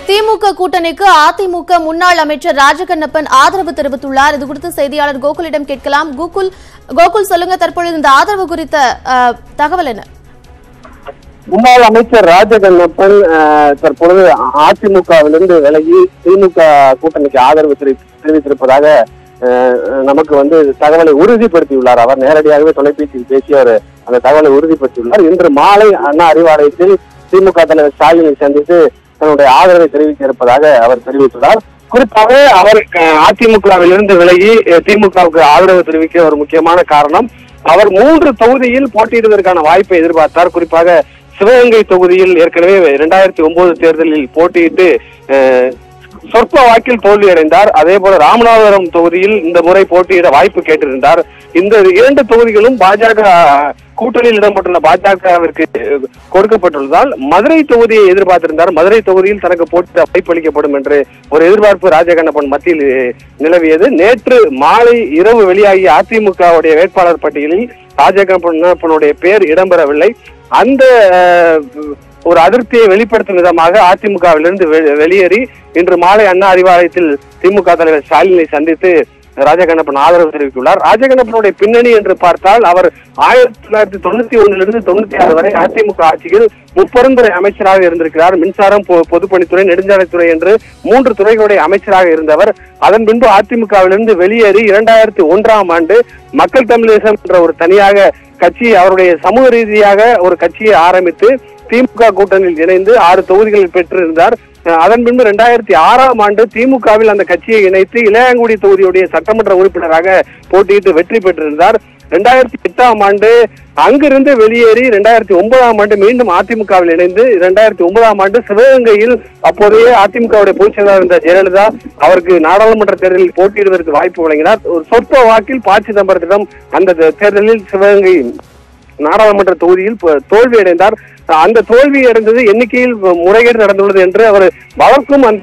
திமுக கூட்டணிக்கு அதிமுக முன்னாள் அமைச்சர் ராஜகண்ணப்பன் ஆதரவு தெரிவித்துள்ளார் இது குறித்து செய்தியாளர் கோகுலிடம் கேட்கலாம் கோகுல் கோகுல் சொல்லுங்க தற்பொழுது இந்த ஆதரவு குறித்த அஹ், தகவல் என்ன முன்னாள் அமைச்சர் ராஜகண்ணப்பன் அஹ், தற்பொழுது அதிமுகவிலிருந்து விலகி திமுக கூட்டணிக்கு ஆதரவு தெரிவி- தெரிவித்திருப்பதாக அஹ், நமக்கு வந்து தகவலை உறுதிப்படுத்தியுள்ளார் அவர் நேரடியாகவே தொலைபேசியில் பேசி அவர் அந்த தகவலை உறுதிப்படுத்தியுள்ளார் இன்று மாலை அண்ணா அறிவாலயத்தில் திமுக தலைவர் ஸ்டாலினை சந்தித்து தன்னுடைய ஆதரவை தெரிவிக்க இருப்பதாக அவர் தெரிவித்துள்ளார் குறிப்பாக அவர் அஹ், அதிமுகவிலிருந்து விலகி அஹ், திமுகவுக்கு ஆதரவு தெரிவிக்க ஒரு முக்கியமான காரணம் அவர் மூன்று தொகுதியில் போட்டியிடுவதற்கான வாய்ப்பை எதிர்பார்த்தார் குறிப்பாக சிவகங்கை தொகுதியில் ஏற்கனவே இரண்டாயிரத்தி ஒன்பது தேர்தலில் போட்டியிட்டு அஹ், சொற்ப வாக்கில் தோல்வி அடைந்தார் அதே போல ராமநாதபுரம் தொகுதியில் இந்த முறை போட்டியிட வாய்ப்பு கேட்டிருந்தார் இந்த இரண்டு தொகுதிகளும் பாஜக கூட்டணியில் இடம்பெற்றுள்ள பாஜகவிற்கு கொடுக்கப்பட்டுள்ளதால் மதுரை தொகுதியை எதிர்பார்த்திருந்தார் மதுரை தொகுதியில் தனக்கு போட்டியிட வாய்ப்பு அளிக்கப்படும் என்று ஒரு எதிர்பார்ப்பு ராஜகண்ணப்பன் மத்தியில் நிலவியது நேற்று மாலை இரவு வெளியாகிய அதிமுகவுடைய வேட்பாளர் பட்டியலில் ராஜகண்ணப்பனுடைய பேர் இடம்பெறவில்லை அந்த அஹ், ஒரு அதிருப்தியை வெளிப்படுத்தும் விதமாக அதிமுகவிலிருந்து வெ- வெளியேறி இன்று மாலை அண்ணா அறிவாலயத்தில் திமுக தலைவர் ஸ்டாலினை சந்தித்து ராஜகண்ணப்பன் ஆதரவு தெரிவித்துள்ளார் ராஜகண்ணப்பனுடைய பின்னணி என்று பார்த்தால் அவர் ஆயிரத்தி தொள்ளாயிரத்தி தொண்ணூத்தி ஒன்னிலிருந்து தொண்ணூத்தி ஆறு வரை அதிமுக ஆட்சியில் முப்பெருந்துறை அமைச்சராக இருந்திருக்கிறார் மின்சாரம் பொ- பொதுப்பணித்துறை நெடுஞ்சாலைத்துறை என்று மூன்று துறைகளுடைய அமைச்சராக இருந்தவர் அதன் பின்பு அதிமுகவிலிருந்து வெளியேறி இரண்டாயிரத்தி ஒன்றாம் ஆண்டு மக்கள் தமிழகம் என்ற ஒரு தனியாக கட்சி அவருடைய சமூக ரீதியாக ஒரு கட்சியை ஆரம்பித்து திமுக கூட்டணியில் இணைந்து ஆறு தொகுதிகளில் பெற்றிருந்தார் அஹ் அதன் பின்பு இரண்டாயிரத்தி ஆறாம் ஆண்டு திமுகவில் அந்த கட்சியை இணைத்து இளையாங்குடி தொகுதியுடைய சட்டமன்ற உறுப்பினராக போட்டியிட்டு வெற்றி பெற்றிருந்தார் இரண்டாயிரத்தி எட்டாம் ஆண்டு அங்கிருந்து வெளியேறி இரண்டாயிரத்தி ஒன்பதாம் ஆண்டு மீண்டும் அதிமுகவில் இணைந்து இரண்டாயிரத்தி ஒன்பதாம் ஆண்டு சிவகங்கையில் அப்போதைய அதிமுகவுடைய பொதுச் செயலாளர் இருந்த ஜெயலலிதா அவருக்கு நாடாளுமன்ற தேர்தலில் போட்டியிடுவதற்கு வாய்ப்பு வழங்கினார் ஒரு சொற்ப வாக்கில் ப சிதம்பரத்திடம் அந்த தே- தேர்தலில் சிவகங்கை நாடாளுமன்ற தொகுதியில் ப- தோல்வி அடைந்தார் அந்த தோல்வி அடைந்தது எண்ணிக்கையில் முறைகேடு நடந்துள்ளது என்று அவர் வழக்கும் அந்த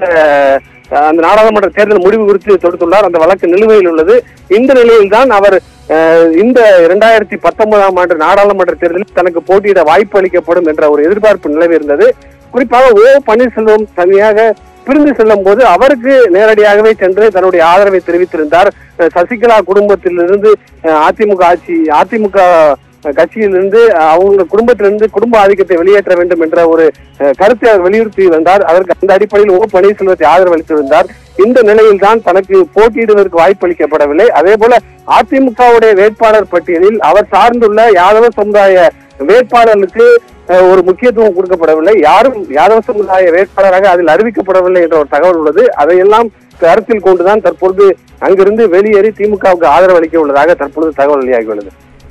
அந்த நாடாளுமன்ற தேர்தல் முடிவு குறித்து தொடுத்துள்ளார் அந்த வழக்கு நிலுவையில் உள்ளது இந்த நிலையில்தான் அவர் அஹ், இந்த இரண்டாயிரத்தி பத்தொன்பதாம் ஆண்டு நாடாளுமன்ற தேர்தலில் தனக்கு போட்டியிட வாய்ப்பு அளிக்கப்படும் என்ற ஒரு எதிர்பார்ப்பு நிலவி இருந்தது குறிப்பாக ஓ பன்னீர்செல்வம் தனியாக பிரிந்து செல்லும் போது அவருக்கு நேரடியாகவே சென்று தன்னுடைய ஆதரவை தெரிவித்திருந்தார் அஹ், சசிகலா குடும்பத்திலிருந்து அஹ், அதிமுக ஆட்சி அதிமுக கட்சியிலிருந்து அஹ், அவங்க குடும்பத்திலிருந்து குடும்ப ஆதிக்கத்தை வெளியேற்ற வேண்டும் என்ற ஒரு அஹ், கருத்தை அவர் வலியுறுத்தி வந்தார் அதற்கு அந்த அடிப்படையில் ஓ பன்னீர்செல்வத்தை ஆதரவு அளித்திருந்தார் இந்த நிலையில் தான் தனக்கு போட்டியிடுவதற்கு வாய்ப்பு அளிக்கப்படவில்லை அதே போல அதிமுகவுடைய வேட்பாளர் பட்டியலில் அவர் சார்ந்துள்ள யாதவ சமுதாய வேட்பாளர்களுக்கு அஹ், ஒரு முக்கியத்துவம் கொடுக்கப்படவில்லை யாரும் யாதவ சமுதாய வேட்பாளராக அதில் அறிவிக்கப்படவில்லை என்ற ஒரு தகவல் உள்ளது அதையெல்லாம் கருத்தில் கொண்டுதான் தற்பொழுது அங்கிருந்து வெளியேறி திமுகவுக்கு ஆதரவு அளிக்க உள்ளதாக தற்பொழுது தகவல் வெளியாகியுள்ளது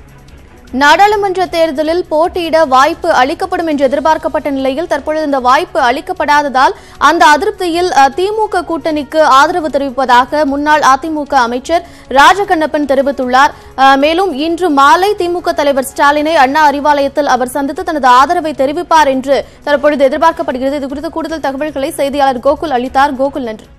நாடாளுமன்ற தேர்தலில் போட்டியிட வாய்ப்பு அளிக்கப்படும் என்று எதிர்பார்க்கப்பட்ட நிலையில் தற்பொழுது இந்த வாய்ப்பு அளிக்கப்படாததால் அந்த அதிருப்தியில் அஹ், திமுக கூட்டணிக்கு ஆதரவு தெரிவிப்பதாக முன்னாள் அதிமுக அமைச்சர் ராஜகண்ணப்பன் தெரிவித்துள்ளார் அஹ், மேலும் இன்று மாலை திமுக தலைவர் ஸ்டாலினை அண்ணா அறிவாலயத்தில் அவர் சந்தித்து தனது ஆதரவை தெரிவிப்பார் என்று தற்பொழுது எதிர்பார்க்கப்படுகிறது இது குறித்த கூடுதல் தகவல்களை செய்தியாளர் கோகுல் அளித்தார் கோகுல் நன்றி